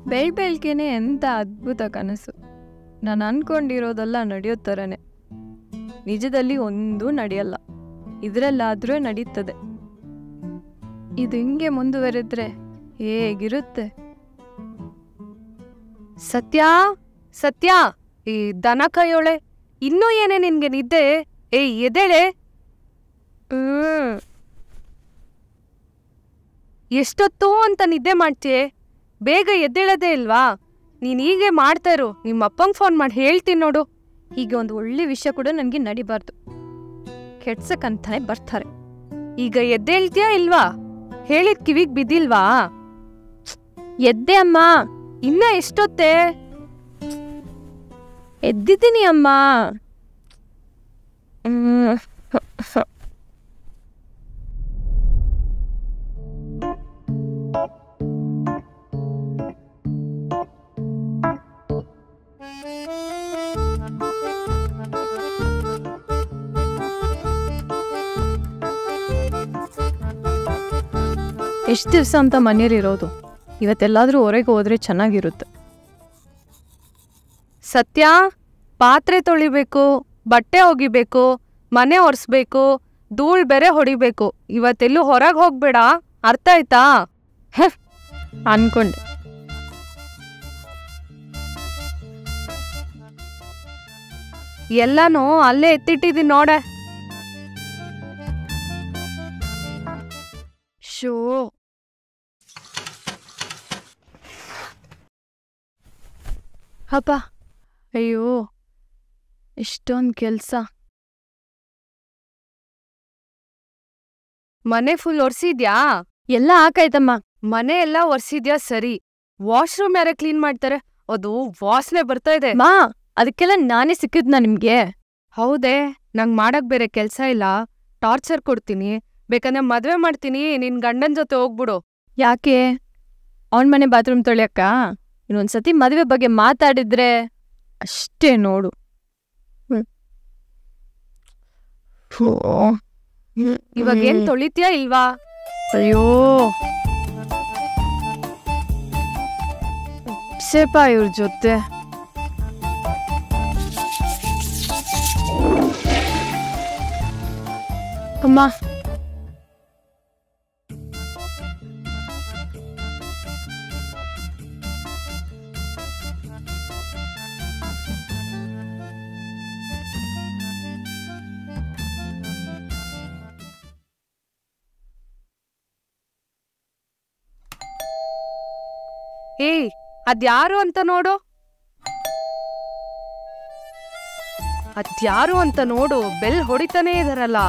ಬೆಳ್ ಬೆಳ್ಗೆನೆ ಎಂಥ ಅದ್ಭುತ ಕನಸು ನಾನು ಅನ್ಕೊಂಡಿರೋದೆಲ್ಲ ನಡೆಯೋ ಥರನೇ ನಿಜದಲ್ಲಿ ಒಂದೂ ನಡೆಯಲ್ಲ ಇದರಲ್ಲಾದರೂ ನಡೀತದೆ ಇದು ಹಿಂಗೆ ಮುಂದುವರೆದ್ರೆ ಹೇಗಿರುತ್ತೆ ಸತ್ಯ ಸತ್ಯ ಈ ದನ ಕೈಯೋಳೆ ಇನ್ನೂ ಏನೇ ನಿನ್ಗೆ ನಿದ್ದೆ ಏ ಎದೇಳೆ ಹ್ಮ್ ಎಷ್ಟೊತ್ತು ಅಂತ ನಿದ್ದೆ ಮಾಡ್ತೀಯೆ ಬೇಗ ಎದ್ದೇಳದೇ ಇಲ್ವಾ ನೀನ್ ಹೀಗೆ ಮಾಡ್ತಾ ಇರು ನಿಮ್ಮ ಅಪ್ಪಂಗೆ ಫೋನ್ ಮಾಡಿ ಹೇಳ್ತೀನಿ ನೋಡು ಹೀಗೆ ಒಂದು ಒಳ್ಳೆ ವಿಷಯ ಕೂಡ ನನಗೆ ನಡಿಬಾರ್ದು ಕೆಡ್ಸಕ್ಕಂತಾನೆ ಬರ್ತಾರೆ ಈಗ ಎದ್ದೇಳ್ತೀಯಾ ಇಲ್ವಾ ಹೇಳಿದ್ ಕಿವಿಗ್ ಬಿದ್ದಿಲ್ವಾ ಎದ್ದೆ ಅಮ್ಮ ಇನ್ನ ಎಷ್ಟೊತ್ತೆ ಎದ್ದಿದ್ದೀನಿ ಅಮ್ಮ ಹ್ಮ್. ಎಷ್ಟು ದಿವಸ ಅಂತ ಮನೇಲಿರೋದು ಇವತ್ತೆಲ್ಲಾದ್ರೂ ಹೊರಗೆ ಹೋದ್ರೆ ಚೆನ್ನಾಗಿರುತ್ತೆ ಸತ್ಯ ಪಾತ್ರೆ ತೊಳಿಬೇಕು ಬಟ್ಟೆ ಒಗಿಬೇಕು ಮನೆ ಒರೆಸ್ಬೇಕು ಧೂಳ್ ಬೇರೆ ಹೊಡಿಬೇಕು ಇವತ್ತೆಲ್ಲೂ ಹೊರಗೆ ಹೋಗ್ಬೇಡ ಅರ್ಥ ಆಯ್ತಾ ಅನ್ಕೊಂಡೆ ಎಲ್ಲಾನು ಅಲ್ಲೇ ಎತ್ತಿಟ್ಟಿದ್ದೀನಿ ನೋಡೆ ಶೋ ಅಪ್ಪ ಅಯ್ಯೋ ಎಷ್ಟೊಂದು ಕೆಲಸ ಮನೆ ಫುಲ್ ಒರ್ಸಿದ್ಯಾ ಎಲ್ಲ ಹಾಕಾಯ್ತಮ್ಮ ಮನೆ ಎಲ್ಲ ಒರ್ಸಿದ್ಯಾ ಸರಿ ವಾಶ್ರೂಮ್ ಯಾರೇ ಕ್ಲೀನ್ ಮಾಡ್ತಾರೆ ಅದು ವಾಸನೆ ಬರ್ತಾ ಇದೆ ಮಾ ಅದಕ್ಕೆಲ್ಲ ನಾನೇ ಸಿಕ್ಕಿದ್ನ ನಿಮ್ಗೆ ಹೌದೇ ನಂಗ್ ಮಾಡಕ್ ಬೇರೆ ಕೆಲ್ಸ ಇಲ್ಲ ಟಾರ್ಚರ್ ಕೊಡ್ತೀನಿ ಬೇಕಂದ್ರೆ ಮದ್ವೆ ಮಾಡ್ತೀನಿ ನಿನ್ ಗಂಡನ್ ಜೊತೆ ಹೋಗ್ಬಿಡು ಯಾಕೆ ಅವನ್ ಮನೆ ಬಾತ್ರೂಮ್ ತೊಳ್ಯಕ್ಕ ಇನ್ನೊಂದ್ಸತಿ ಮದುವೆ ಬಗ್ಗೆ ಮಾತಾಡಿದ್ರೆ ಅಷ್ಟೇ ನೋಡು ಹ್ಮ್. ಫೋ. ಇವಾಗ ಏನ್ ತೊಳಿತ್ಯಾ ಇಲ್ವಾ ಅಯ್ಯೋ ಸೇಪ ಇವ್ರ ಜೊತೆ ಅಮ್ಮ ಏಯ್ ಅದ್ಯಾರು ಅಂತ ನೋಡು ಅದ್ಯಾರು ಅಂತ ನೋಡು ಬೆಲ್ ಹೊಡಿತಾನೇ ಇದಾರಲ್ಲ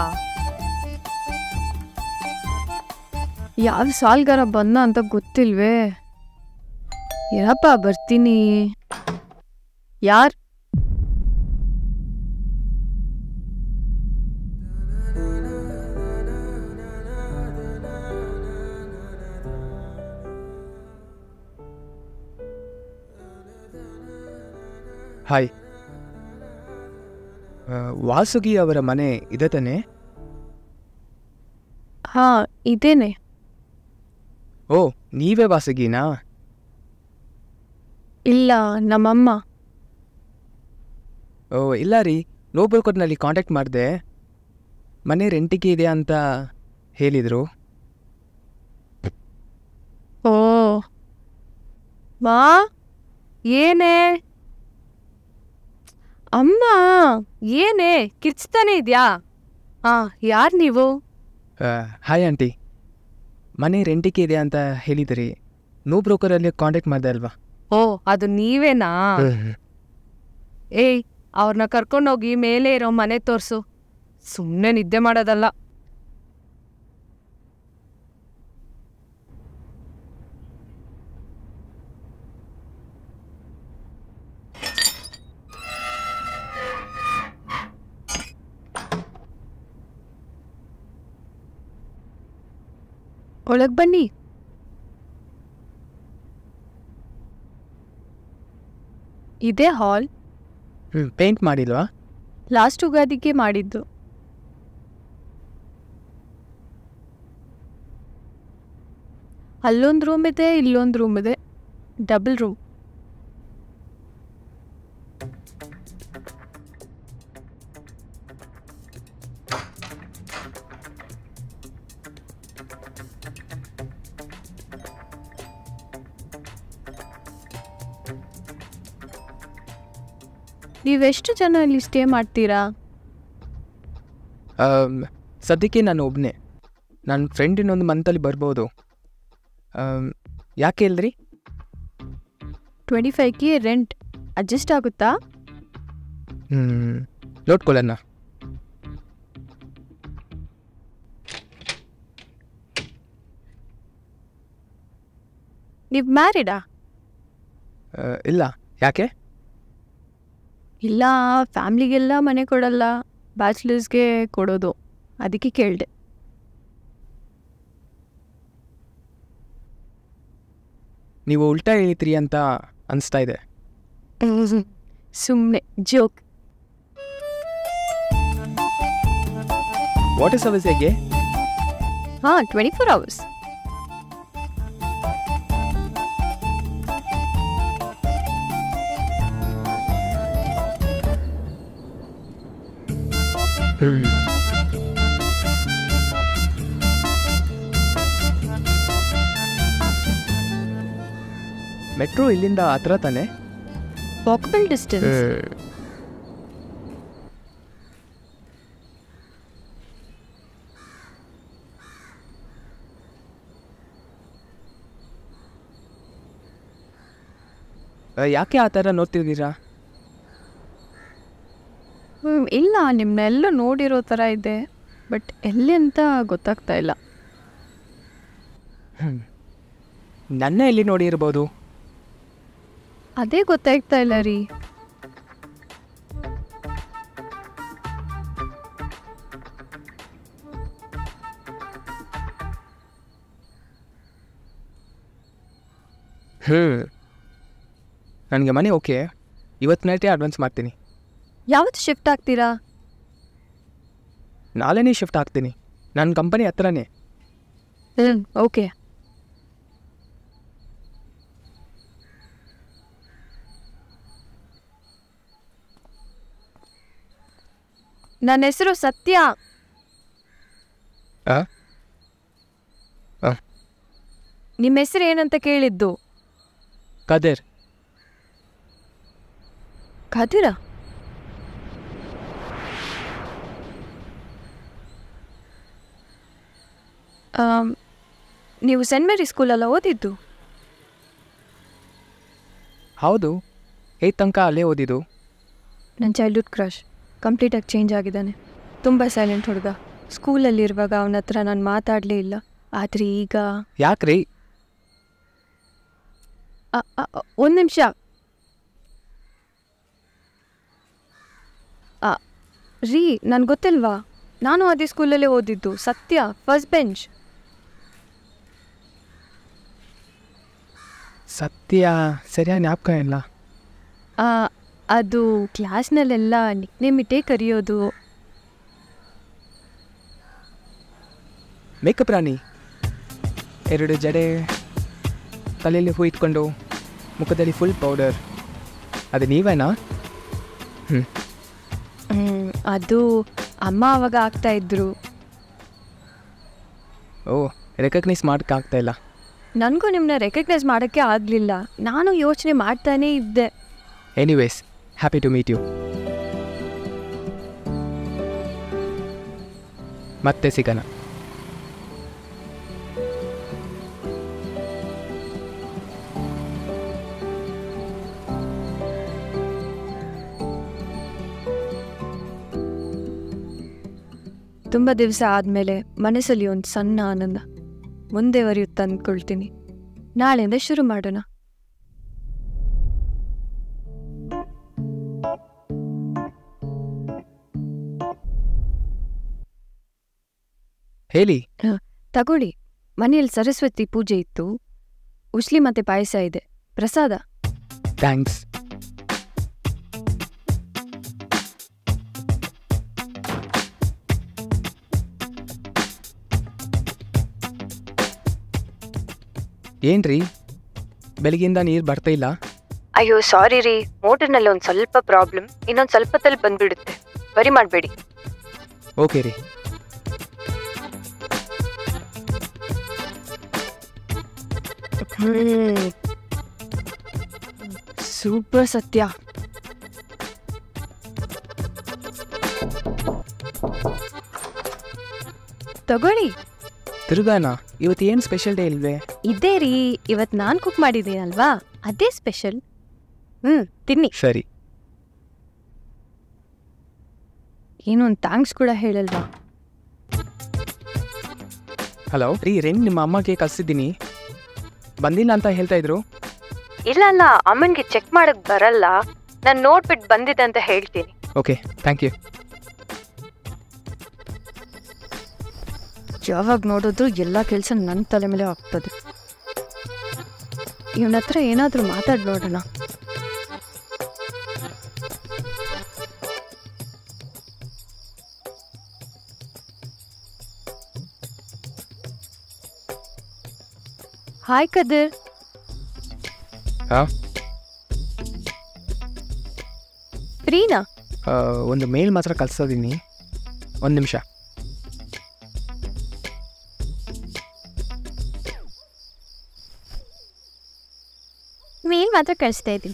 ಯಾವ ಸಾಲ್ಗಾರ ಬಂದ ಅಂತ ಗೊತ್ತಿಲ್ವೇ ಏನಪ್ಪ ಬರ್ತೀನಿ ಯಾರ್ ಹಾಯ್ ಆ, ವಾಸುಗಿ ಅವರ ಮನೆ ಇದೆ ತಾನೆ ಹಾ ಇದೇನೆ ಓ ನೀವೇ ವಾಸುಗಿನಾ ಇಲ್ಲ ನಮ್ಮಮ್ಮ ಓ ಇಲ್ಲ ರೀ ನೋಬಲ್ಕೋಟ್ನಲ್ಲಿ ಕಾಂಟ್ಯಾಕ್ಟ್ ಮಾಡಿದೆ ಮನೆ ರೆಂಟಿಗೆ ಇದೆ ಅಂತ ಹೇಳಿದರು ಓ ಮಾ ಏನೇ ಅಮ್ಮ ಏನೇ ಕಿರ್ಚ್ತಾನೆ ಇದ್ಯಾ ಆ ಯಾರ್ ನೀವು ಹಾಯ್ ಆಂಟಿ ಮನೆ ರೆಂಟಿಗೆ ಇದೆ ಅಂತ ಹೇಳಿದಿರಿ ನೋ ಬ್ರೋಕರಲ್ಲಿ ಕಾಂಟ್ಯಾಕ್ಟ್ ಮಾಡಿದೆ ಅಲ್ವಾ ಓ ಅದು ನೀವೇನಾ ಏಯ್ ಅವ್ರನ್ನ ಕರ್ಕೊಂಡೋಗಿ ಮೇಲೆ ಇರೋ ಮನೆ ತೋರ್ಸು ಸುಮ್ಮನೆ ನಿದ್ದೆ ಮಾಡೋದಲ್ಲ ಒಳಗ್ ಬನ್ನಿ ಇದೇ ಹಾಲ್ ಹ್ಞೂ ಪೇಂಟ್ ಮಾಡಿಲ್ವಾ ಲಾಸ್ಟ್ ಉಗಾದಿಗೆ ಮಾಡಿದ್ದು ಅಲ್ಲೊಂದು ರೂಮ್ ಇದೆ ಇಲ್ಲೊಂದು ರೂಮ್ ಇದೆ ಡಬಲ್ ರೂಮ್ ನೀವೆಷ್ಟು ಜನ ಇಲ್ಲಿ ಸ್ಟೇ ಮಾಡ್ತೀರಾ ಆಮ್, ಸದ್ಯಕ್ಕೆ ನಾನು ಒಬ್ಬನೇ ನನ್ನ ಫ್ರೆಂಡ್ ಇನ್ನೊಂದು ಮಂತಲ್ಲಿ ಬರ್ಬೋದು ಆಮ್, ಯಾಕೆ ಇಲ್ರಿ twenty five K rent adjust ಆಗುತ್ತಾ ಹ್ಞೂ ನೋಡ್ಕೊಳ್ಳೋಣ ನೀವು ಮ್ಯಾರಿಡಾ ಆ, ಇಲ್ಲ ಯಾಕೆ ಇಲ್ಲ ಫ್ಯಾಮ್ಲಿಗೆಲ್ಲ ಮನೆ ಕೊಡಲ್ಲ ಬ್ಯಾಚ್ಲರ್ಸ್ಗೆ ಕೊಡೋದು ಅದಕ್ಕೆ ಕೇಳಿದೆ ನೀವು ಉಲ್ಟಾ ಹೇಳಿದ್ರಿ ಅಂತ ಅನಿಸ್ತಾ ಇದೆ ಸುಮ್ಮನೆ ಜೋಕ್ ವಾಟರ್ ಸರ್ವಿಸ್ ಹೇಗೆ ಹಾಂ ಟ್ವೆಂಟಿ ಫೋರ್ ಅವರ್ಸ್ ಮೆಟ್ರೋ ಇಲ್ಲಿಂದ ಹತ್ರ ತಾನೆ ವಾಕಬಲ್ ಡಿಸ್ಟೆನ್ಸ್ ಆ, ಯಾಕೆ ಆ ಥರ ನೋಡ್ತಿದ್ದೀರಾ ಇಲ್ಲ ನಿಮ್ಮನ್ನೆಲ್ಲ ನೋಡಿರೋ ಥರ ಇದೆ ಬಟ್ ಎಲ್ಲಿ ಅಂತ ಗೊತ್ತಾಗ್ತಾ ಇಲ್ಲ ನನ್ನ ಎಲ್ಲಿ ನೋಡಿರ್ಬೋದು ಅದೇ ಗೊತ್ತಾಗ್ತಾ ಇಲ್ಲ ರೀ ಹ್ಞೂ ನನಗೆ ಮನೆ ಓಕೆ ಇವತ್ತು ನೈಟೇ ಅಡ್ವಾನ್ಸ್ ಮಾಡ್ತೀನಿ ಯಾವತ್ತು ಶಿಫ್ಟ್ ಆಗ್ತೀರಾ ನಾಳೆನೇ ಶಿಫ್ಟ್ ಆಗ್ತೀನಿ ನನ್ನ ಕಂಪನಿ ಹತ್ರನೇ ಹ್ಞೂ ಓಕೆ ನನ್ನ ಹೆಸರು ಸತ್ಯ ಆ? ಆ, ನಿಮ್ಮ ಹೆಸರು ಏನಂತ ಕೇಳಿದ್ದು ಕದರ್ ಖಾದಿರ ನೀವು ಸೆಂಟ್ ಮೇರಿ ಸ್ಕೂಲಲ್ಲ ಓದಿದ್ದು ಹೌದು ಏತ್ ತನಕ ಅಲ್ಲೇ ಓದಿದ್ದು ನನ್ನ ಚೈಲ್ಡ್ಹುಡ್ ಕ್ರಶ್ ಕಂಪ್ಲೀಟಾಗಿ ಚೇಂಜ್ ಆಗಿದ್ದಾನೆ ತುಂಬ ಸೈಲೆಂಟ್ ಹುಡುಗ ಸ್ಕೂಲಲ್ಲಿರುವಾಗ ಅವನ ಹತ್ರ ನಾನು ಮಾತಾಡಲೇ ಇಲ್ಲ ಆದರೆ ಈಗ ಯಾಕ್ರಿ ಒಂದು ನಿಮಿಷ ರೀ ನನ್ಗೆ ಗೊತ್ತಿಲ್ವಾ ನಾನು ಅದೇ ಸ್ಕೂಲಲ್ಲೇ ಓದಿದ್ದು ಸತ್ಯ ಫಸ್ಟ್ ಬೆಂಚ್ ಸತ್ಯ ಸರಿಯಾಗಿ ಜ್ಞಾಪಕ ಇಲ್ಲ ಅದು ಕ್ಲಾಸ್ನಲ್ಲೆಲ್ಲ ನಿಕ್ನೇಮ್ ಇಟ್ಟೇ ಕರೆಯೋದು ಮೇಕಪ್ ರಾಣಿ ಎರಡು ಜಡೆ ತಲೆಯಲ್ಲಿ ಹೂ ಇಟ್ಕೊಂಡು ಮುಖದಲ್ಲಿ ಫುಲ್ ಪೌಡರ್ ಅದು ನೀವೇನಾ ಹ್ಞೂ ಹ್ಮ್, ಅದು ಅಮ್ಮ ಅವಾಗ ಆಗ್ತಾ ಇದ್ರು ಓ ರೆಕಗ್ನೈಸ್ ಮಾಡೋಕ್ಕಾಗ್ತಾ ಇಲ್ಲ ನನಗೂ ನಿಮ್ಮನ್ನ ರೆಕಗ್ನೈಸ್ ಮಾಡೋಕ್ಕೆ ಆಗಲಿಲ್ಲ ನಾನು ಯೋಚನೆ ಮಾಡ್ತಾನೇ ಇದ್ದೆ anyways happy to meet you ಮತ್ತೆ ಸಿಗೋಣ ತುಂಬ ದಿವಸ ಆದಮೇಲೆ ಮನಸ್ಸಲ್ಲಿ ಒಂದು ಸಣ್ಣ ಆನಂದ ಮುಂದೆವರಿಯುತ್ತ ಅಂದ್ಕೊಳ್ತೀನಿ ನಾಳೆಯಿಂದ ಶುರು ಮಾಡೋಣ ಹೇಳಿ ತಗೊಳ್ಳಿ ಮನೆಯಲ್ಲಿ ಸರಸ್ವತಿ ಪೂಜೆ ಇತ್ತು ಉಸ್ಲಿ ಮತ್ತೆ ಪಾಯಸ ಇದೆ ಪ್ರಸಾದ ಥ್ಯಾಂಕ್ಸ್ ಏನ್ರಿ ಬೆಳಗ್ಗೆಯಿಂದ ನೀರು ಬರ್ತಾ ಇಲ್ಲ ಅಯ್ಯೋ ಸಾರಿ ರೀ ಮೋಟರ್ನಲ್ಲಿ ಒಂದು ಸ್ವಲ್ಪ ಪ್ರಾಬ್ಲಮ್ ಇನ್ನೊಂದು ಸ್ವಲ್ಪದಲ್ಲಿ ಬಂದ್ಬಿಡುತ್ತೆ ವರಿ ಮಾಡಬೇಡಿ ಓಕೆ ರೀ ಸೂಪರ್ ಸತ್ಯ ತಗೊಳ್ಳಿ ತಿರುಗಾನ ಇವತ್ತು ಏನು ಸ್ಪೆಷಲ್ ಡೇ ಇಲ್ವೇ ಇದೇ ರೀ ಇವತ್ತು ನಾನು ಕುಕ್ ಮಾಡಿದ್ದೀನಲ್ವಾ ಅದೇ ಸ್ಪೆಷಲ್ ಹ್ಞೂ ತಿನ್ನಿ ಸರಿ ಏನು ಒಂದು ಥ್ಯಾಂಕ್ಸ್ ಕೂಡ ಹೇಳಲ್ವಾ ಹಲೋ ರೀ ರೆಂಟ್ ನಿಮ್ಮ ಅಮ್ಮಗೆ ಕಳ್ಸಿದ್ದೀನಿ ಬಂದಿಲ್ಲ ಅಂತ ಹೇಳ್ತಾ ಇದ್ರು ಇಲ್ಲ ಅಲ್ಲ ಅಮ್ಮನಿಗೆ ಚೆಕ್ ಮಾಡಕ್ ಬರಲ್ಲ ನಾನು ನೋಡ್ಬಿಟ್ಟು ಬಂದಿದೆ ಅಂತ ಹೇಳ್ತೀನಿ ಓಕೆ ಥ್ಯಾಂಕ್ ಯು ಯಾವಾಗ ನೋಡಿದ್ರು ಎಲ್ಲ ಕೆಲಸ ನನ್ನ ತಲೆ ಮೇಲೆ ಆಗ್ತದೆ ಇವನ ಹತ್ರ ಏನಾದರೂ ಮಾತಾಡಿ ನೋಡೋಣ ಹಾಯ್ ಕದರ್ ಹಾಂ ಫ್ರೀನಾ ಒಂದು ಮೇಲ್ ಮಾತ್ರ ಕಳ್ಸೋದೀನಿ ಒಂದು ನಿಮಿಷ ಮೇಲ್ ಮಾತ್ರ ಕಳಿಸ್ತಾ ಇದ್ದೀನಿ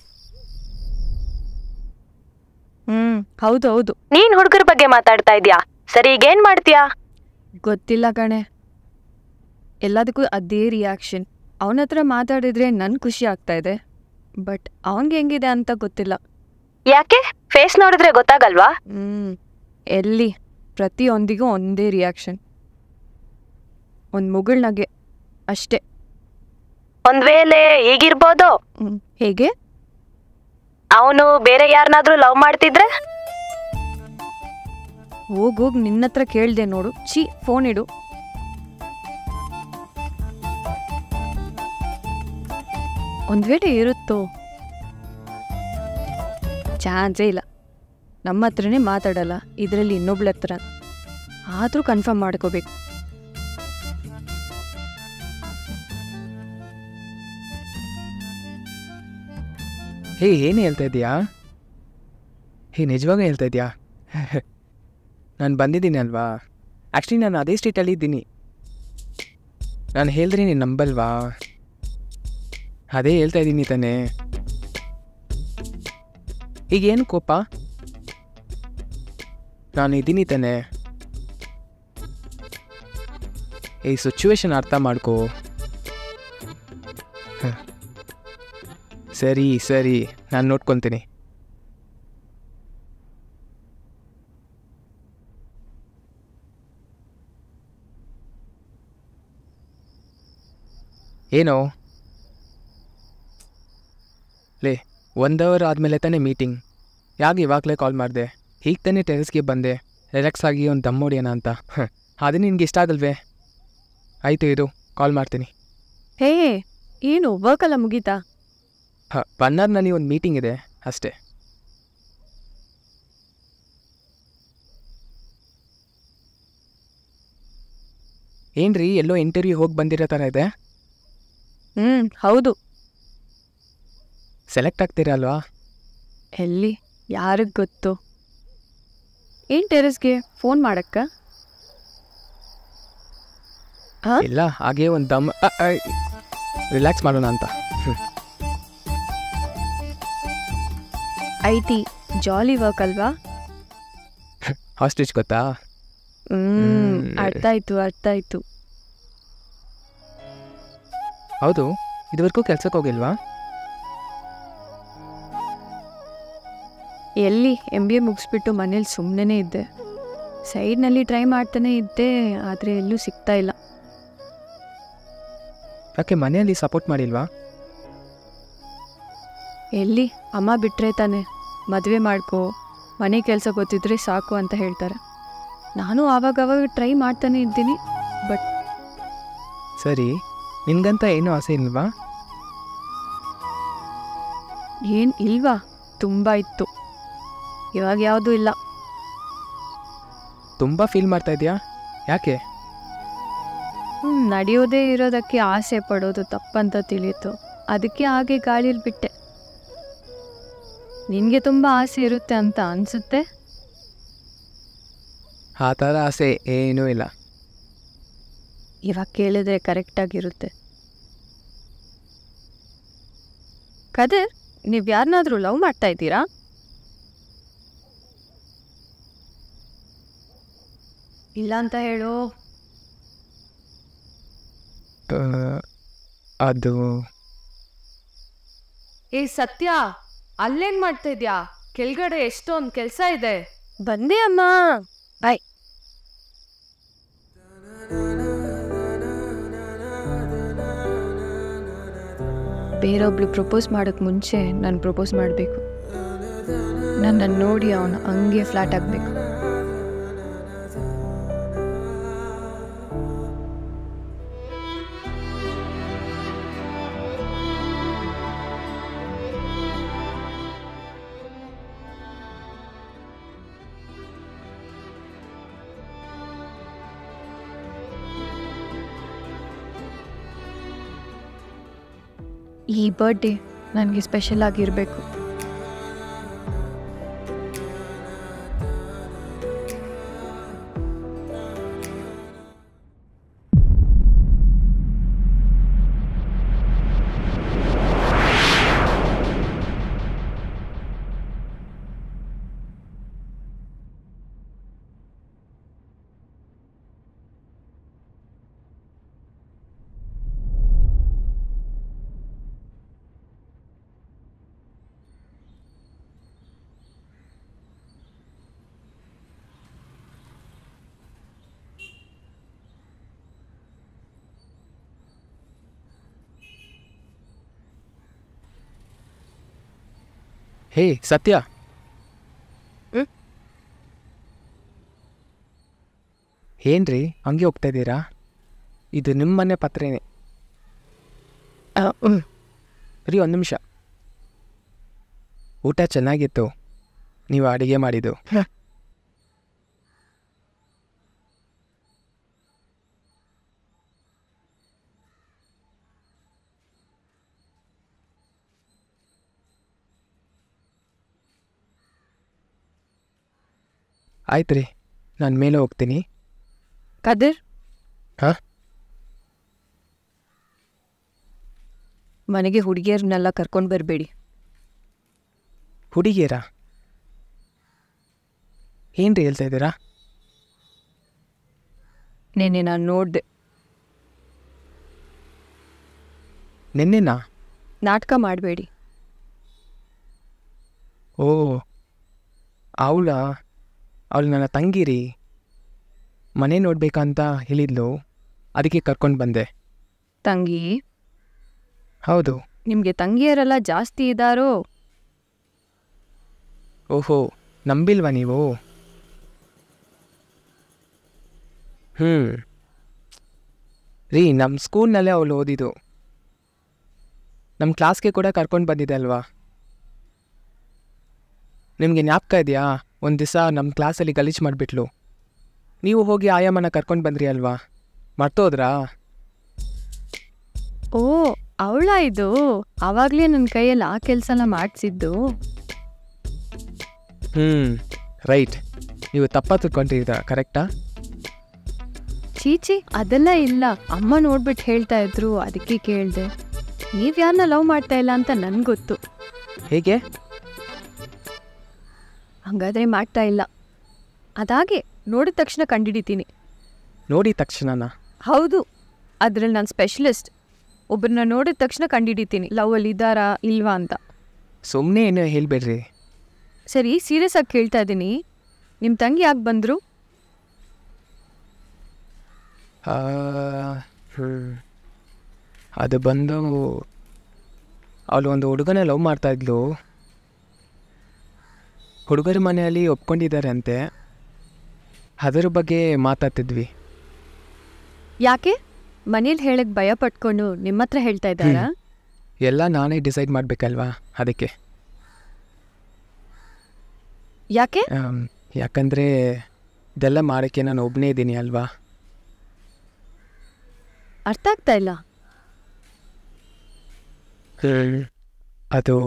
ಹ್ಮ್ ಹೌದು ಹೌದು ನೀನ್ ಹುಡುಗರ ಬಗ್ಗೆ ಮಾತಾಡ್ತಾ ಇದ್ಯಾ ಸರಿ ಈಗೇನ್ ಮಾಡ್ತೀಯಾ ಗೊತ್ತಿಲ್ಲ ಕಣೆ ಎಲ್ಲದಕ್ಕೂ ಅದೇ ರಿಯಾಕ್ಷನ್ ಅವನ ಹತ್ರ ಮಾತಾಡಿದ್ರೆ ನನ್ ಖುಷಿ ಆಗ್ತಾ ಇದೆ ಬಟ್ ಅವನ್ಗೆ ಹೆಂಗಿದೆ ಅಂತ ಗೊತ್ತಿಲ್ಲ ಯಾಕೆ ಫೇಸ್ ನೋಡಿದ್ರೆ ಗೊತ್ತಾಗಲ್ವಾ ಹ್ಮ್ ಎಲ್ಲಿ ಪ್ರತಿಯೊಂದಿಗೂ ಒಂದೇ ರಿಯಾಕ್ಷನ್ ಒಂದು ಮುಗುಳ್ನಗೆ ಅಷ್ಟೇ ಒಂದ್ ವೇಳೆ ಈಗಿರ್ಬೋದು ಹ್ಮ್. ಹೇಗೆ ಅವನು ಬೇರೆ ಯಾರನ್ನಾದ್ರೂ ಲವ್ ಮಾಡ್ತಿದ್ರೆ ಹೋಗೋಗ್ ನಿನ್ನ ಹತ್ರ ಕೇಳ್ದೆ ನೋಡು ಚಿ ಫೋನ್ ಇಡು ಒಂದ್ ವೇಳೆ ಇರುತ್ತೋ ಚಾನ್ಸೇ ಇಲ್ಲ ನಮ್ಮ ಹತ್ರನೇ ಮಾತಾಡಲ್ಲ ಇದರಲ್ಲಿ ಇನ್ನೊಬ್ಳ ಹತ್ರ ಆದರೂ ಕನ್ಫರ್ಮ್ ಮಾಡ್ಕೋಬೇಕು ಹೇ ಏನು ಹೇಳ್ತಾ ಇದೀಯಾ ಹೇ ನಿಜವಾಗ ಹೇಳ್ತಾ ಇದೆಯಾ ನಾನು ಬಂದಿದ್ದೀನಿ ಅಲ್ವಾ ಆ್ಯಕ್ಚುಲಿ ನಾನು ಅದೇ ಸ್ಟೇಟಲ್ಲಿ ಇದ್ದೀನಿ ನಾನು ಹೇಳಿದ್ರೆ ನೀನು ನಂಬಲ್ವಾ ಅದೇ ಹೇಳ್ತಾ ಇದ್ದೀನಿ ತಾನೇ ಈಗ ಏನು ಕೋಪ ನಾನು ಇದ್ದೀನಿ ತಾನೆ ಈ ಸಿಚುವೇಶನ್ ಅರ್ಥ ಮಾಡ್ಕೋ ಹ. ಸರಿ ಸರಿ ನಾನು ನೋಡ್ಕೊತೀನಿ ಏನೋ ಲೇ ಒನ್ ಅವರ್ ಆದಮೇಲೆ ತಾನೇ ಮೀಟಿಂಗ್ ಯಾಕೆ ಇವಾಗಲೇ ಕಾಲ್ ಮಾಡಿದೆ ಹೀಗೆ ತಾನೇ ಟೆರೆಸ್ಗೆ ಬಂದೆ ರಿಲ್ಯಾಕ್ಸ್ ಆಗಿ ಒಂದು ದಮ್ ಹೊಡಿಯೋಣ ಅಂತ ಹ, ಅದು ನಿನ್ಗೆ ಇಷ್ಟ ಆಗಲ್ವೇ ಆಯಿತು ಇರು ಕಾಲ್ ಮಾಡ್ತೀನಿ ಹೇ ಏನು ವರ್ಕೆಲ್ಲ ಮುಗೀತಾ ಹಾಂ ಬನ್ನಾರ್ ನನಗೆ ಒಂದು ಮೀಟಿಂಗ್ ಇದೆ ಅಷ್ಟೇ ಏನ್ರಿ ಎಲ್ಲೋ ಇಂಟರ್ವ್ಯೂ ಹೋಗಿ ಬಂದಿರೋ ಥರ ಇದೆ ಹ್ಞೂ ಹೌದು ಸೆಲೆಕ್ಟ್ ಆಗ್ತೀರಾ ಅಲ್ವಾ ಎಲ್ಲಿ ಯಾರಿಗೆ ಗೊತ್ತು ಏನು ಟೆರೆಸ್ಗೆ ಫೋನ್ ಮಾಡಕ್ಕ ಹಾಂ ಇಲ್ಲ ಹಾಗೆ ಒಂದು ದಮ್ ರಿಲ್ಯಾಕ್ಸ್ ಮಾಡೋಣ ಅಂತ ಐ ಟಿ ಜಾಲಿ ವರ್ಕ್ ಅಲ್ವಾ ಹಾಸ್ಟೇಜ್ ಗೊತ್ತಾ ಹ್ಮ್ ಹ್ಮ್. ಅರ್ಥ ಆಯ್ತು ಅರ್ಥ ಆಯ್ತು ಹೌದು ಇದುವರೆಗೂ ಕೆಲ್ಸಕ್ಕೆ ಹೋಗಿಲ್ವಾ ಎಲ್ಲಿ ಎಮ್ ಬಿ ಎ ಮುಗಿಸ್ಬಿಟ್ಟು ಮನೇಲಿ ಸುಮ್ಮನೆ ಇದ್ದೆ ಸೈಡ್ನಲ್ಲಿ ಟ್ರೈ ಮಾಡ್ತಾನೆ ಇದ್ದೆ ಆದರೆ ಎಲ್ಲೂ ಸಿಗ್ತಾ ಇಲ್ಲ ಯಾಕೆ ಮನೆಯಲ್ಲಿ ಸಪೋರ್ಟ್ ಮಾಡಿಲ್ವಾ ಎಲ್ಲಿ ಅಮ್ಮ ಬಿಟ್ಟರೆ ತಾನೆ ಮದುವೆ ಮಾಡ್ಕೋ ಮನೆ ಕೆಲಸ ಗೊತ್ತಿದ್ರೆ ಸಾಕು ಅಂತ ಹೇಳ್ತಾರೆ ನಾನು ಆವಾಗವಾಗ ಟ್ರೈ ಮಾಡ್ತಾನೆ ಇದ್ದೀನಿ ಬಟ್ ಸರಿ ನಿನ್ಗಂತ ಏನೂ ಆಸೆ ಇಲ್ವಾ ಏನು ಇಲ್ವಾ ತುಂಬ ಇತ್ತು ಇವಾಗ ಯಾವುದೂ ಇಲ್ಲ ತುಂಬ ಫೀಲ್ ಮಾಡ್ತಾ ಇದೆಯಾ ಯಾಕೆ ಹ್ಮ್, ನಡೆಯೋದೇ ಇರೋದಕ್ಕೆ ಆಸೆ ಪಡೋದು ತಪ್ಪಂತ ತಿಳಿಯಿತು ಅದಕ್ಕೆ ಹಾಗೆ ಗಾಳಿಯಲ್ಲಿ ಬಿಟ್ಟೆ ನಿನಗೆ ತುಂಬ ಆಸೆ ಇರುತ್ತೆ ಅಂತ ಅನಿಸುತ್ತೆ ಆ ಥರ ಆಸೆ ಏನೂ ಇಲ್ಲ ಇವಾಗ ಕೇಳಿದ್ರೆ ಕರೆಕ್ಟಾಗಿರುತ್ತೆ ಕದರ್ ನೀವು ಯಾರನ್ನಾದ್ರೂ ಲವ್ ಮಾಡ್ತಾ ಇದ್ದೀರಾ ಇಲ್ಲ ಅಂತ ಹೇಳು ಆ, ಅದು ಏ ಸತ್ಯ ಅಲ್ಲೇನ್ ಮಾಡ್ತಾ ಇದ್ಯಾ ಕೆಳಗಡೆ ಎಷ್ಟೊಂದ್ ಕೆಲ್ಸ ಇದೆ ಬಂದೆ ಅಮ್ಮ ಬಾಯ್ ಬೇರೊಬ್ಳು ಪ್ರಪೋಸ್ ಮಾಡೋಕ್ಕೆ ಮುಂಚೆ ನಾನು ಪ್ರಪೋಸ್ ಮಾಡಬೇಕು ನನ್ನನ್ನು ನೋಡಿ ಅವನು ಹಂಗೆ ಫ್ಲಾಟ್ ಆಗಬೇಕು ಈ ಬರ್ಡೇ ನನಗೆ ಸ್ಪೆಷಲ್ ಆಗಿರಬೇಕು ಹೇ ಸತ್ಯ ಹ್ಮ್? ಏನ್ರಿ ಹಂಗೆ ಹೋಗ್ತಾ ಇದ್ದೀರಾ ಇದು ನಿಮ್ಮ ಮನೆ ಪತ್ರೇನೆ ರೀ ಒಂದು ನಿಮಿಷ ಊಟ ಚೆನ್ನಾಗಿತ್ತು ನೀವು ಅಡುಗೆ ಮಾಡಿದ್ದು ಆಯ್ತು ರೀ ನಾನು ಮೇಲೆ ಹೋಗ್ತೀನಿ ಕದರ್ ಹಾ? ಮನೆಗೆ ಹುಡುಗಿಯರನ್ನೆಲ್ಲ ಕರ್ಕೊಂಡು ಬರಬೇಡಿ ಹುಡುಗಿಯರಾ ಏನು ರೀ ಹೇಳ್ತಾ ಇದ್ದೀರಾ ನೆನ್ನೆ ನಾನು ನೋಡಿದೆ ನಿನ್ನೆನಾ ನಾಟಕ ಮಾಡಬೇಡಿ ಓ ಅವಳ ಅವಳು ನನ್ನ ತಂಗಿರಿ ಮನೆ ನೋಡ್ಬೇಕಂತ ಹೇಳಿದ್ಲು ಅದಕ್ಕೆ ಕರ್ಕೊಂಡು ಬಂದೆ ತಂಗಿ ಹೌದು ನಿಮಗೆ ತಂಗಿಯರೆಲ್ಲ ಜಾಸ್ತಿ ಇದ್ದಾರೋ ಓಹೋ ನಂಬಿಲ್ವಾ ನೀವು ಹ್ಞೂ ರೀ ನಮ್ಮ ಸ್ಕೂಲ್ನಲ್ಲೇ ಅವಳು ಓದಿದ್ದು ನಮ್ಮ ಕ್ಲಾಸ್ಗೆ ಕೂಡ ಕರ್ಕೊಂಡು ಬಂದಿದ್ದೆ ಅಲ್ವಾ ನಿಮಗೆ ಜ್ಞಾಪಕ ಇದೆಯಾ ಒಂದು ದಿವಸ ನಮ್ಮ ಕ್ಲಾಸಲ್ಲಿ ಗಲೀಜು ಮಾಡಿಬಿಟ್ಲು ನೀವು ಹೋಗಿ ಆಯಾಮನ ಕರ್ಕೊಂಡು ಬಂದ್ರಿ ಅಲ್ವಾ ಮರ್ತೋದ್ರಾ ಓ ಅವಳ ಇದು ಆವಾಗಲೇ ನನ್ನ ಕೈಯಲ್ಲಿ ಆ ಕೆಲಸನ ಮಾಡಿಸಿದ್ದು ಹ್ಞೂ ರೈಟ್ ನೀವು ತಪ್ಪ ತಿಳ್ಕೊಂಡಿದ್ದೀರಾ ಕರೆಕ್ಟಾ ಚೀಚಿ ಅದೆಲ್ಲ ಇಲ್ಲ ಅಮ್ಮ ನೋಡ್ಬಿಟ್ಟು ಹೇಳ್ತಾ ಇದ್ರು ಅದಕ್ಕೆ ಕೇಳಿದೆ ನೀವು ಯಾರನ್ನ ಲವ್ ಮಾಡ್ತಾ ಇಲ್ಲ ಅಂತ ನನ್ಗೆ ಗೊತ್ತು ಹೇಗೆ ಹಂಗಾದ್ರೆ ಮಾಡ್ತಾ ಇಲ್ಲ ಅದಾಗೆ ನೋಡಿದ ತಕ್ಷಣ ಕಂಡಿಡಿತೀನಿ ನೋಡಿದ ತಕ್ಷಣನಾ ಹೌದು ಅದ್ರಲ್ಲಿ ನಾನು ಸ್ಪೆಷಲಿಸ್ಟ್ ಒಬ್ಬರನ್ನ ನೋಡಿದ ತಕ್ಷಣ ಕಂಡಿಡಿತೀನಿ ಲವ್ ಅಲ್ಲಿ ಇದ್ದಾರಾ ಇಲ್ವಾ ಅಂತ ಸುಮ್ಮನೆ ಏನು ಹೇಳಬೇಡ್ರಿ ಸರಿ ಸೀರಿಯಸ್ ಆಗಿ ಕೇಳ್ತಾ ಇದ್ದೀನಿ ನಿಮ್ಮ ತಂಗಿ ಯಾಕೆ ಬಂದರು ಹ್ಞೂ ಅದು ಬಂದು ಅವಳು ಒಂದು ಹುಡುಗನ ಲವ್ ಮಾಡ್ತಾ ಇದ್ಲು ಹುಡುಗರ ಮನೆಯಲ್ಲಿ ಒಪ್ಕೊಂಡಿದ್ದಾರೆ ಅಂತೆ ಅದರ ಬಗ್ಗೆ ಮಾತಾಡ್ತಿದ್ವಿ ಯಾಕೆ ಮನೇಲಿ ಹೇಳಕ್ ಭಯ ಪಟ್ಕೊಂಡು ನಿಮ್ಮ ಹತ್ರ ಹೇಳ್ತಾ ಇದ್ದಾರಾ ಎಲ್ಲ ನಾನೇ ಡಿಸೈಡ್ ಮಾಡಬೇಕಲ್ವಾ ಅದಕ್ಕೆ ಯಾಕೆ ಆಮ್, ಯಾಕಂದರೆ ಇದೆಲ್ಲ ಮಾಡೋಕ್ಕೆ ನಾನು ಒಬ್ಬನೇ ಇದ್ದೀನಿ ಅಲ್ವಾ ಅರ್ಥ ಆಗ್ತಾ ಇಲ್ಲ ಅದು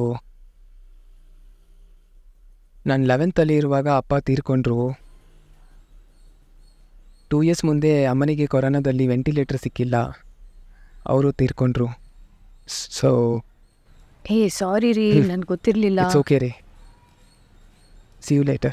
ನಾನು ಲೆವೆಂತಲ್ಲಿ ಇರುವಾಗ ಅಪ್ಪ ತೀರ್ಕೊಂಡ್ರು ಟೂ ಇಯರ್ಸ್ ಮುಂದೆ ಅಮ್ಮನಿಗೆ ಕೊರೋನಾದಲ್ಲಿ ವೆಂಟಿಲೇಟರ್ ಸಿಕ್ಕಿಲ್ಲ ಅವರು ತೀರ್ಕೊಂಡ್ರು ಸೊ ಹೇ ಸಾರಿ ರೀ ಹ್ಮ್. ನನ್ಗೆ ಗೊತ್ತಿರಲಿಲ್ಲ ಇಟ್ಸ್ ಓಕೆ ರೀ ಸಿ ಯು ಲೇಟರ್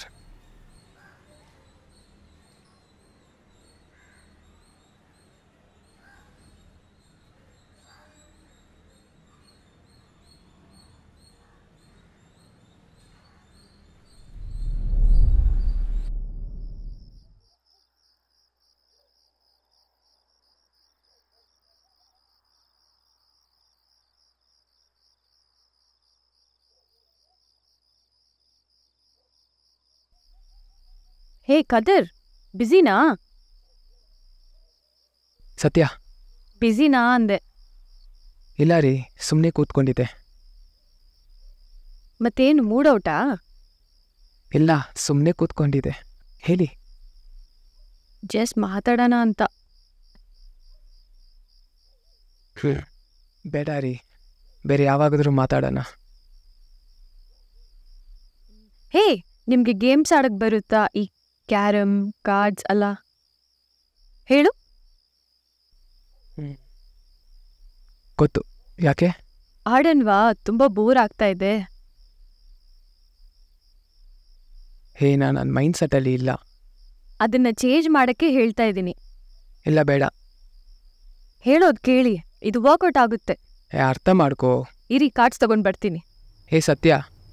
ಹೇ ಕದರ್ ಬ್ಯುಸಿನಾ ಸತ್ಯ ಬ್ಯುಸಿನಾ ಅಂದೆ ಇಲ್ಲ ರೀ ಸುಮ್ಮನೆ ಕೂತ್ಕೊಂಡಿದ್ದೆ ಮತ್ತೇನು ಮೂಡೌಟಾ ಇಲ್ಲ ಸುಮ್ಮನೆ ಕೂತ್ಕೊಂಡಿದ್ದೆ ಹೇಳಿ ಜಸ್ಟ್ ಮಾತಾಡೋಣ ಅಂತ ಬೇಡ ರೀ ಬೇರೆ ಯಾವಾಗಾದರೂ ಮಾತಾಡೋಣ ಹೇ ನಿಮ್ಗೆ ಗೇಮ್ಸ್ ಆಡಕ್ ಬರುತ್ತಾ ಈ ಕ್ಯಾರಮ್ ಕಾರ್ಡ್ಸ್ ಅಲ್ಲ ಹೇಳು ಗೊತ್ತು ಯಾಕೆ ಆಡನ್ವಾ ತುಂಬಾ ಬೋರ್ ಆಗ್ತಾ ಇದೆ ಹೇ ನಾನು ನನ್ನ ಮೈಂಡ್ ಸೆಟ್ಟಲ್ಲಿ ಇಲ್ಲ ಅದನ್ನ ಚೇಂಜ್ ಮಾಡಕ್ಕೆ ಹೇಳ್ತಾ ಇದ್ದೀನಿ ಇಲ್ಲ ಬೇಡ ಹೇಳೋದ್ ಕೇಳಿ ಇದು ವರ್ಕೌಟ್ ಆಗುತ್ತೆ ಏ ಅರ್ಥ ಮಾಡ್ಕೋ ಇರಿ ಕಾರ್ಡ್ಸ್ ತಗೊಂಡ್ ಬರ್ತೀನಿ ಹೇ ಸತ್ಯ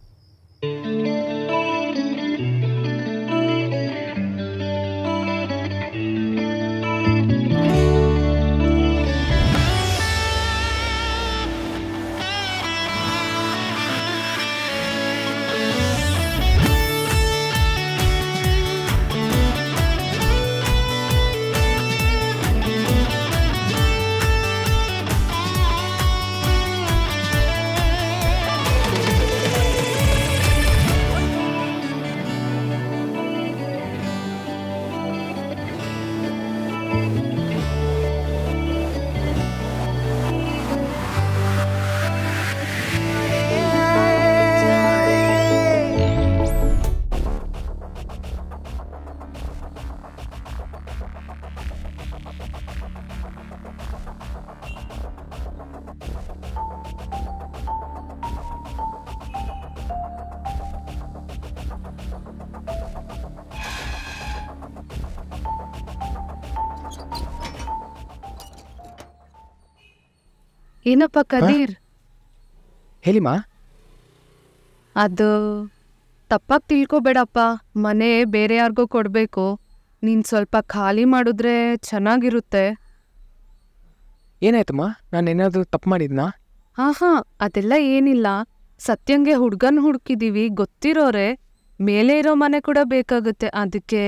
ಏನಪ್ಪ ಕದೀರ್ ಹೇಳಿಮ್ಮ ಅದು ತಪ್ಪಾಗಿ ತಿಳ್ಕೊಬೇಡಪ್ಪ ಮನೆ ಬೇರೆ ಯಾರಿಗೋ ಕೊಡಬೇಕು ನೀನು ಸ್ವಲ್ಪ ಖಾಲಿ ಮಾಡಿದ್ರೆ ಚೆನ್ನಾಗಿರುತ್ತೆ ಏನಾಯ್ತಮ್ಮ ನಾನು ಏನಾದರೂ ತಪ್ಪು ಮಾಡಿದ್ನಾ ಹಾ ಹಾ ಅದೆಲ್ಲ ಏನಿಲ್ಲ ಸತ್ಯಂಗೆ ಹುಡ್ಗನ್ ಹುಡುಕಿದೀವಿ ಗೊತ್ತಿರೋರೆ ಮೇಲೆ ಇರೋ ಮನೆ ಕೂಡ ಬೇಕಾಗುತ್ತೆ ಅದಕ್ಕೆ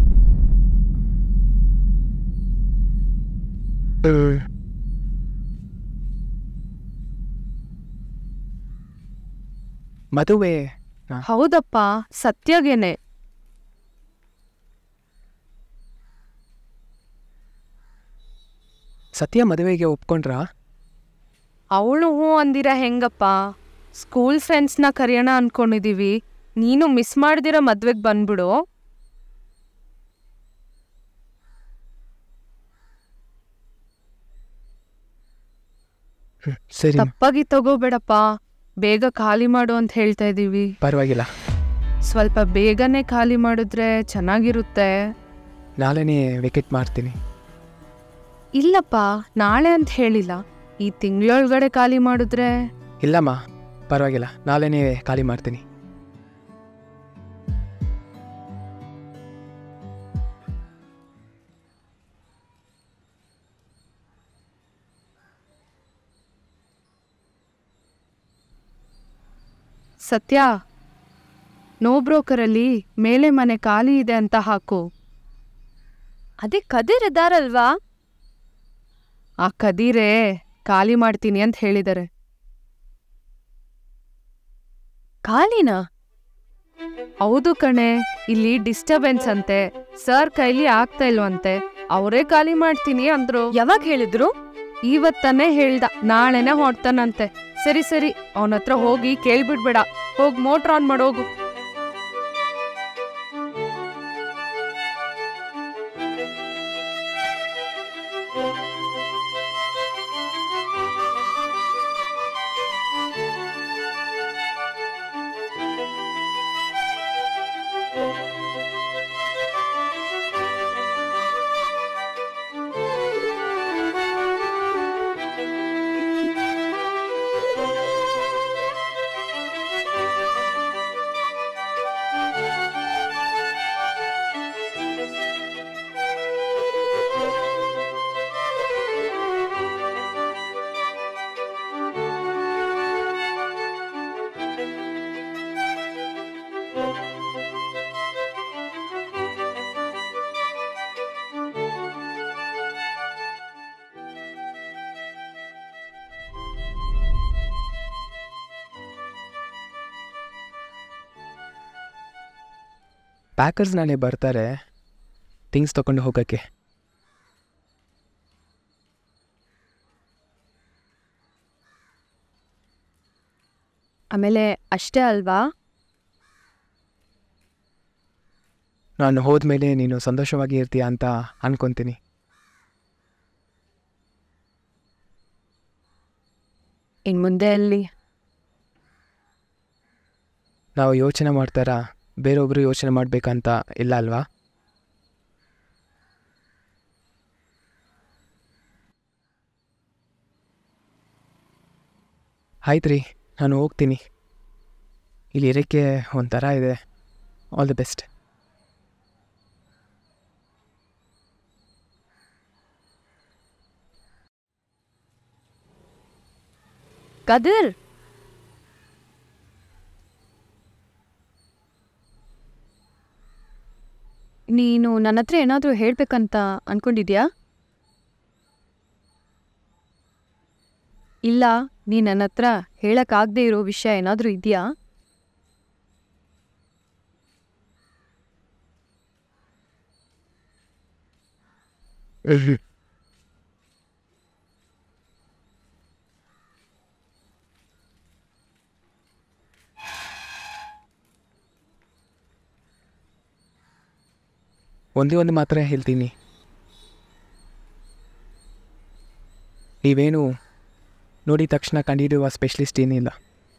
ಮದುವೆ ಹೌದಪ್ಪ ಸತ್ಯಗೇನೆ ಸತ್ಯ ಮದುವೆಗೆ ಒಪ್ಕೊಂಡ್ರಾ ಅವಳು ಹ್ಞೂ ಅಂದಿರ ಹೆಂಗಪ್ಪ ಸ್ಕೂಲ್ ಫ್ರೆಂಡ್ಸ್ನ ಕರೆಯೋಣ ಅನ್ಕೊಂಡಿದೀವಿ ನೀನು ಮಿಸ್ ಮಾಡ್ದಿರೋ ಮದ್ವೆಗೆ ಬಂದ್ಬಿಡು ಹ್ಮ್, ಸರಿ ತಪ್ಪಾಗಿ ತಗೋಬೇಡಪ್ಪ ಬೇಗ ಖಾಲಿ ಮಾಡು ಅಂತ ಹೇಳ್ತಾ ಇದೀವಿ ಪರವಾಗಿಲ್ಲ ಸ್ವಲ್ಪ ಬೇಗನೆ ಖಾಲಿ ಮಾಡಿದ್ರೆ ಚೆನ್ನಾಗಿರುತ್ತೆ ನಾಳೆನೇ ವೆಕೆಟ್ ಮಾಡ್ತೀನಿ ಇಲ್ಲಪ್ಪ ನಾಳೆ ಅಂತ ಹೇಳಿಲ್ಲ ಈ ತಿಂಗಳೊಳಗಡೆ ಖಾಲಿ ಮಾಡಿದ್ರೆ ಇಲ್ಲಮ್ಮ ಪರವಾಗಿಲ್ಲ ನಾಳೆನೇ ಖಾಲಿ ಮಾಡ್ತೀನಿ ಸತ್ಯ ನೋ ಬ್ರೋಕರಲ್ಲಿ ಮೇಲೆ ಮನೆ ಖಾಲಿ ಇದೆ ಅಂತ ಹಾಕು ಅದೇ ಕದಿರ್ ಇದ್ದಾರಲ್ವಾ ಆ ಕದೀರೆ ಖಾಲಿ ಮಾಡ್ತೀನಿ ಅಂತ ಹೇಳಿದ್ದಾರೆ ಖಾಲಿನಾ ಹೌದು ಕಣೆ ಇಲ್ಲಿ ಡಿಸ್ಟರ್ಬೆನ್ಸ್ ಅಂತೆ ಸರ್ ಕೈಲಿ ಆಗ್ತಾ ಇಲ್ವಂತೆ ಅವರೇ ಖಾಲಿ ಮಾಡ್ತೀನಿ ಅಂದ್ರು ಯಾವಾಗ ಹೇಳಿದ್ರು ಇವತ್ತನೇ ಹೇಳ್ದ ನಾಳೆನೆ ಹೊಡ್ತಾನಂತೆ ಸರಿ ಸರಿ ಅವನ ಹತ್ರ ಹೋಗಿ ಕೇಳ್ಬಿಡ್ಬೇಡ ಹೋಗ್ ಮೋಟ್ರ್ ಆನ್ ಮಾಡೋಗು ಪ್ಯಾಕರ್ಸ್ ನಾಳೆ ಬರ್ತಾರೆ ಥಿಂಗ್ಸ್ ತೊಗೊಂಡು ಹೋಗೋಕ್ಕೆ ಆಮೇಲೆ ಅಷ್ಟೇ ಅಲ್ವಾ ನಾನು ಹೋದ್ಮೇಲೆ ನೀನು ಸಂತೋಷವಾಗಿ ಇರ್ತೀಯ ಅಂತ ಅನ್ಕೊತೀನಿ ಇನ್ನು ಮುಂದೆ ಅಲ್ಲಿ ನಾವು ಯೋಚನೆ ಮಾಡ್ತಾರ ಬೇರೊಬ್ಬರು ಯೋಚನೆ ಮಾಡಬೇಕಂತ ಇಲ್ಲ ಅಲ್ವಾ ಆಯ್ತು ರೀ ನಾನು ಹೋಗ್ತೀನಿ ಇಲ್ಲಿ ಇರೋಕ್ಕೆ ಒಂಥರ ಇದೆ ಆಲ್ ದಿ ಬೆಸ್ಟ್ ಕದಿರ್ ನೀನು ನನ್ನ ಹತ್ರ ಏನಾದರೂ ಹೇಳ್ಬೇಕಂತ ಅನ್ಕೊಂಡಿದ್ಯಾ ಇಲ್ಲ ನೀ ನನ್ನ ಹತ್ರ ಹೇಳಕ್ಕಾಗದೇ ಇರೋ ವಿಷಯ ಏನಾದರೂ ಇದೆಯಾ ಒಂದೇ ಒಂದು ಮಾತ್ರ ಹೇಳ್ತೀನಿ ನೀವೇನು ನೋಡಿದ ತಕ್ಷಣ ಕಂಡುಹಿಡಿಯುವ ಸ್ಪೆಷಲಿಸ್ಟ್ ಏನಿಲ್ಲ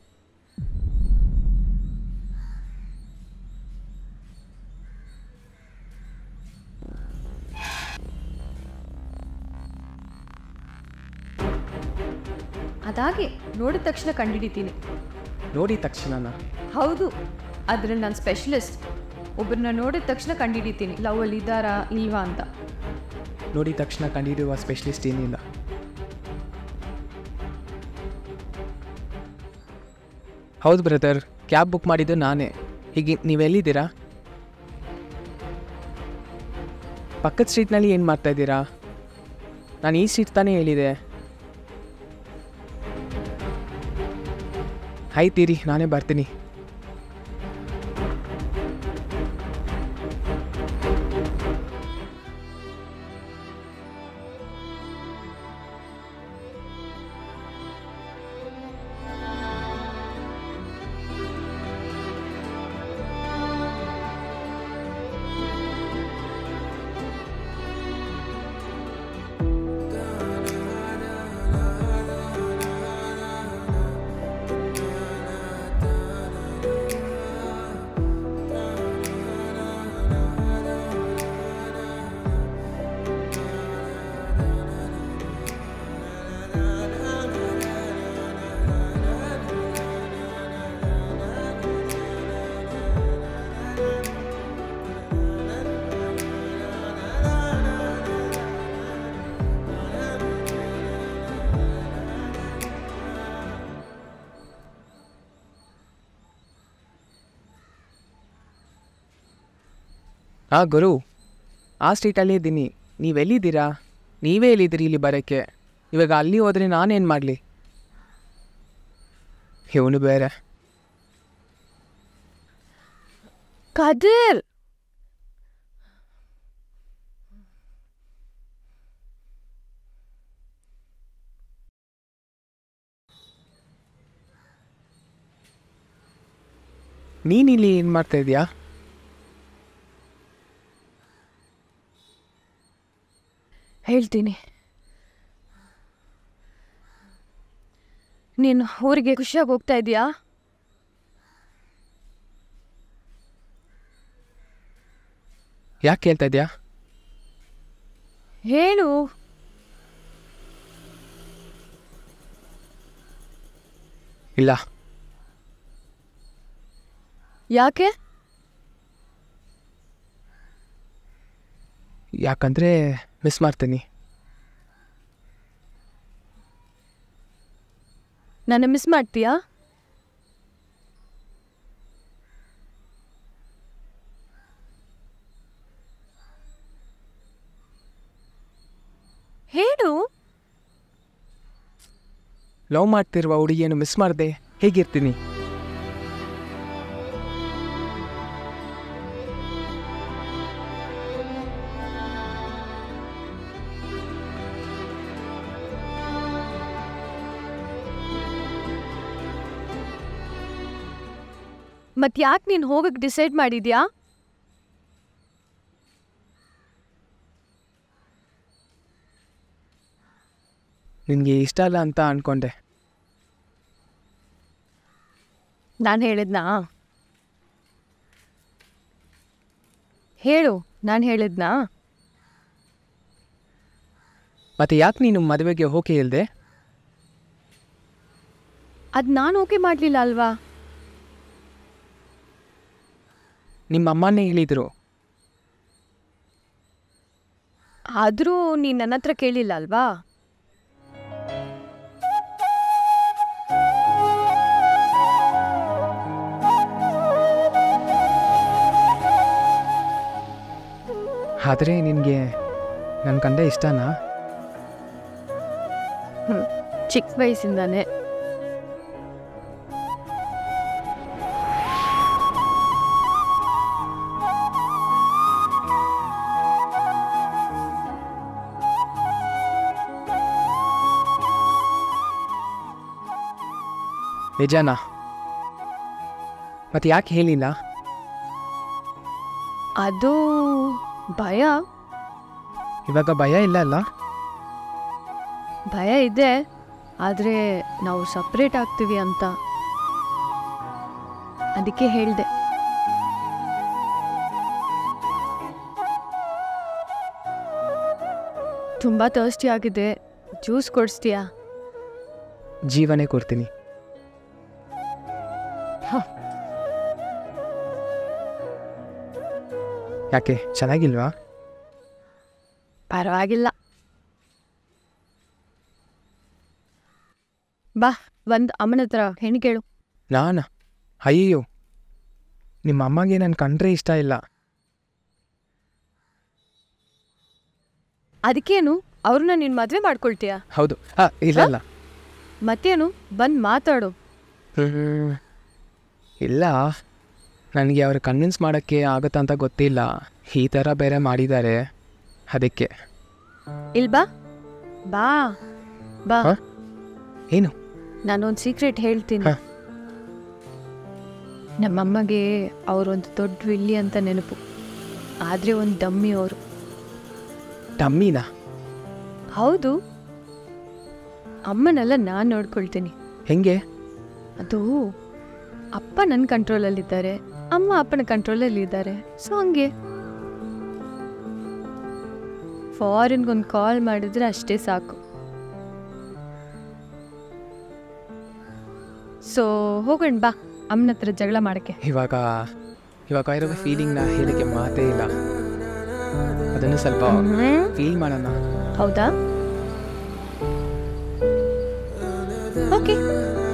ಅದಾಗೆ ನೋಡಿದ ತಕ್ಷಣ ಕಂಡಿಡಿತೀನಿ ನೋಡಿದ ತಕ್ಷಣನ ಹೌದು ಅದ್ರಲ್ಲಿ ನಾನು ಸ್ಪೆಷಲಿಸ್ಟ್ ಒಬ್ಬರನ್ನ ನೋಡಿದ ತಕ್ಷಣ ಕಂಡಿಡಿತೀನಿ ಲವ್ ಅಲ್ಲಿ ಇದ್ದಾರಾ ಇಲ್ವಾ ಅಂತ ನೋಡಿದ ತಕ್ಷಣ ಕಂಡುಹಿಡಿಯುವ ಸ್ಪೆಷಲಿಸ್ಟ್ ಏನಿಲ್ಲ ಹೌದು ಬ್ರದರ್ ಕ್ಯಾಬ್ ಬುಕ್ ಮಾಡಿದ್ದು ನಾನೇ ಹೀಗೆ ನೀವೆಲ್ಲಿದ್ದೀರಾ ಪಕ್ಕದ ಸ್ಟ್ರೀಟ್ನಲ್ಲಿ ಏನು ಮಾಡ್ತಾ ಇದ್ದೀರಾ ನಾನು ಈ ಸ್ಟ್ರೀಟ್ ತಾನೇ ಹೇಳಿದೆ ಆಯ್ತೀರಿ ನಾನೇ ಬರ್ತೀನಿ ಹಾಂ ಗುರು ಆ ಸ್ಟ್ರೀಟಲ್ಲೇ ಇದ್ದೀನಿ ನೀವೆಲ್ಲಿದ್ದೀರಾ ನೀವೇ ಎಲ್ಲಿದ್ದೀರಿ ಇಲ್ಲಿ ಬರೋಕ್ಕೆ ಇವಾಗ ಅಲ್ಲಿ ಹೋದರೆ ನಾನೇನು ಮಾಡಲಿ ಇವನು ಬೇರೆ ಕದಿರ್ ನೀನಿಲ್ಲಿ ಏನು ಮಾಡ್ತಾ ಇದೀಯಾ ಹೇಳ್ತೀನಿ ನೀನು ಊರಿಗೆ ಖುಷಿಯಾಗಿ ಹೋಗ್ತಾ ಇದೀಯಾ ಯಾಕೆ ಕೇಳ್ತಾ ಇದೀಯಾ ಹೇಳು ಇಲ್ಲ ಯಾಕೆ ಯಾಕಂದರೆ ಮಿಸ್ ಮಾಡ್ತೀನಿ ನನ್ನ ಮಿಸ್ ಮಾಡ್ತೀಯಾ ಹೇಳು ಲವ್ ಮಾಡ್ತಿರುವ ಹುಡುಗಿಯನ್ನು ಮಿಸ್ ಮಾಡಿದೆ ಹೇಗಿರ್ತೀನಿ ಮತ್ ಯಾಕೆ ನೀನು ಹೋಗಕ್ ಡಿಸೈಡ್ ಮಾಡಿದ್ಯಾ ನಿನಗೆ ಇಷ್ಟ ಅಲ್ಲ ಅಂತ ಅಂದ್ಕೊಂಡೆ ನಾನು ಹೇಳಿದ್ನಾ ಹೇಳು ನಾನು ಹೇಳಿದ್ನಾ ಮತ್ತೆ ಯಾಕೆ ನೀನು ಮದುವೆಗೆ ಓಕೆ ಇಲ್ಲದೆ ಅದು ನಾನು ಓಕೆ ಮಾಡಲಿಲ್ಲ ಅಲ್ವಾ ನಿಮ್ಮ ಅಮ್ಮನೇ ಹೇಳಿದರು ಆದರೂ ನೀನು ನನ್ನ ಹತ್ರ ಕೇಳಿಲ್ಲ ಅಲ್ವಾ ಆದರೆ ನಿನಗೆ ನನ್ನ ಕಂಡ ಇಷ್ಟನಾ ಚಿಕ್ಕ ವಯಸ್ಸಿಂದಾನೆ ನಿಜನಾ ಮತ್ತೆ ಯಾಕೆ ಹೇಳಿಲ್ಲ ಅದು ಭಯ ಇವಾಗ ಭಯ ಇಲ್ಲ ಅಲ್ಲ ಭಯ ಇದೆ ಆದರೆ ನಾವು ಸಪ್ರೇಟ್ ಆಗ್ತೀವಿ ಅಂತ ಅದಕ್ಕೆ ಹೇಳಿದೆ ತುಂಬ ತರ್ಸ್ಟಿ ಆಗಿದೆ ಜ್ಯೂಸ್ ಕೊಡಿಸ್ತೀಯಾ ಜೀವನೇ ಕೊಡ್ತೀನಿ ಯಾಕೆ ಚೆನ್ನಾಗಿಲ್ವಾ ಪರವಾಗಿಲ್ಲ ಬಾ ಒಂದು ಅಮ್ಮನ ಹತ್ರ ಹೆಣ್ಣು ಕೇಳು ನಾನಾ ಅಯ್ಯೋ ನಿಮ್ಮ ಅಮ್ಮಗೆ ನನ್ನ ಕಂಡ್ರೆ ಇಷ್ಟ ಇಲ್ಲ ಅದಕ್ಕೇನು ಅವ್ರನ್ನ ನೀನು ಮದುವೆ ಮಾಡ್ಕೊಳ್ತೀಯಾ ಹೌದು ಹಾಂ ಇಲ್ಲ ಇಲ್ಲ ಮತ್ತೇನು ಬಂದು ಮಾತಾಡು ಹ್ಮ್. ಇಲ್ಲ ನನಗೆ ಅವ್ರು ಕನ್ವಿನ್ಸ್ ಮಾಡೋಕ್ಕೆ ಆಗುತ್ತಾ ಅಂತ ಗೊತ್ತಿಲ್ಲ ಈ ಥರ ಬೇರೆ ಮಾಡಿದ್ದಾರೆ ಅದಕ್ಕೆ ಇಲ್ ಬಾ ಬಾ ಬಾ ಹ? ಏನು ನಾನೊಂದು ಸೀಕ್ರೆಟ್ ಹೇಳ್ತೀನಿ ಹ. ನಮ್ಮಮ್ಮಗೆ ಅವರೊಂದು ದೊಡ್ಡ ವಿಲ್ಲಿ ಅಂತ ನೆನಪು ಆದರೆ ಒಂದು ದಮ್ಮಿ ಅವರು ಟಮ್ಮಿನಾ ಹೌದು ಅಮ್ಮನೆಲ್ಲ ನಾನು ನೋಡ್ಕೊಳ್ತೀನಿ ಹೆಂಗೆ ಅದು ಅಪ್ಪ ನನ್ನ ಕಂಟ್ರೋಲಲ್ಲಿದ್ದಾರೆ ಅಮ್ಮ ಅಪ್ಪನ ಕಂಟ್ರೋಲಲ್ಲಿ ಇದ್ದಾರೆ ಸೊ ಹಂಗೆ ಫಾರಿನ್ಗೊಂದು ಕಾಲ್ ಮಾಡಿದ್ರೆ ಅಷ್ಟೇ ಸಾಕು ಸೊ ಹೋಗೋಣ ಬಾ ಅಮ್ಮನ ಹತ್ರ ಜಗಳ ಮಾಡಕ್ಕೆ ಇವಾಗ ಇವಾಗ ಇರೋ ಫೀಲಿಂಗ್ನ ಹೇಳಕ್ಕೆ ಮಾತೇ ಇಲ್ಲ ಅದನ್ನು ಸ್ವಲ್ಪ ಫೀಲ್ ಮಾಡೋಣ ಹೌದಾ ಓಕೆ